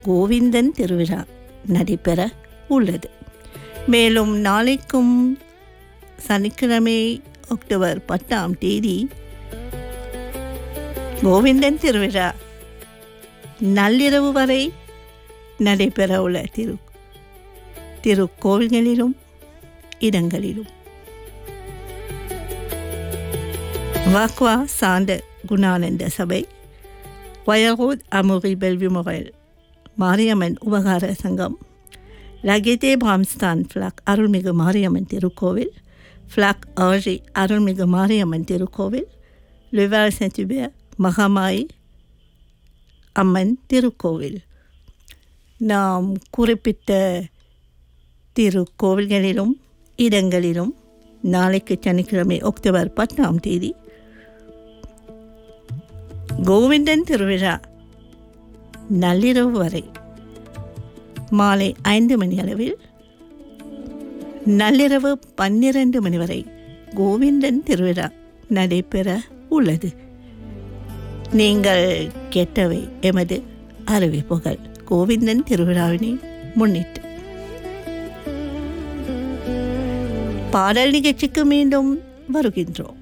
கோவிந்தன் திருவிழா நடைபெற உள்ளது மேலும் நாளைக்கும் சனிக்கிழமை அக்டோபர் பத்தாம் தேதி கோவிந்தன் திருவிழா நள்ளிரவு வரை நடைபெற உள்ள திரு திருக்கோவில்களிலும் இடங்களிலும் வாக்வா சாந்த குணானந்த சபை வயகோத் அமுரி பெல்விமுகல் மாரியம்மன் உபகார சங்கம் லகேதே பிராம்ஸ்தான் ஃப்ளாக் அருள்மிகு மாரியம்மன் திருக்கோவில் ஃப்ளாக் ஆழி அருள்மிகு மாரியம்மன் திருக்கோவில் லிவால் சென்டிபியர் மகாமாய் அம்மன் திருக்கோவில் நாம் குறிப்பிட்ட திருக்கோவில்களிலும் இடங்களிலும் நாளைக்கு சனிக்கிழமை அக்டோபர் பத்தாம் தேதி கோவிந்தன் திருவிழா நள்ளிரவு வரை மாலை ஐந்து மணி அளவில் நள்ளிரவு பன்னிரண்டு மணி வரை கோவிந்தன் திருவிழா நடைபெற உள்ளது நீங்கள் கேட்டவை எமது அறிவிப்புகள் கோவிந்தன் திருவிழாவினை முன்னிட்டு பாடல் நிகழ்ச்சிக்கு மீண்டும் வருகின்றோம்